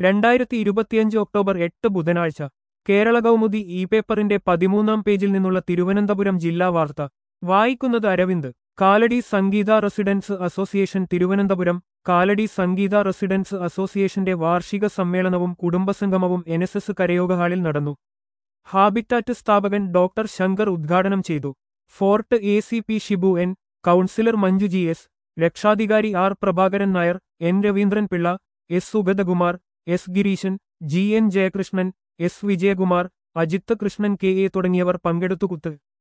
രണ്ടായിരത്തി ഇരുപത്തിയഞ്ച് ഒക്ടോബർ എട്ട് ബുധനാഴ്ച കേരള കൗമുദി ഇ പേപ്പറിന്റെ പതിമൂന്നാം പേജിൽ നിന്നുള്ള തിരുവനന്തപുരം ജില്ലാ വാർത്ത വായിക്കുന്നത് Aravind Kaladi Sangeetha residents association Thiruvananthapuram Kaladi Sangeetha residents അസോസിയേഷന്റെ വാർഷിക സമ്മേളനവും കുടുംബസംഗമവും എൻ എസ് എസ് കരയോഗ ഹാളിൽ നടന്നു ഹാബിറ്റാറ്റ് സ്ഥാപകൻ ഡോക്ടർ ശങ്കർ ഉദ്ഘാടനം ചെയ്തു Fort A C P Shibu N councillor Manju G S രക്ഷാധികാരി R Prabhakaran Nair N Raveendran Pillai S Sugathakumar S Gireeshan G N Jayakrishnan S Vijayakumar Ajith Krishnan K A തുടങ്ങിയവർ പങ്കെടുത്തു കുത്ത്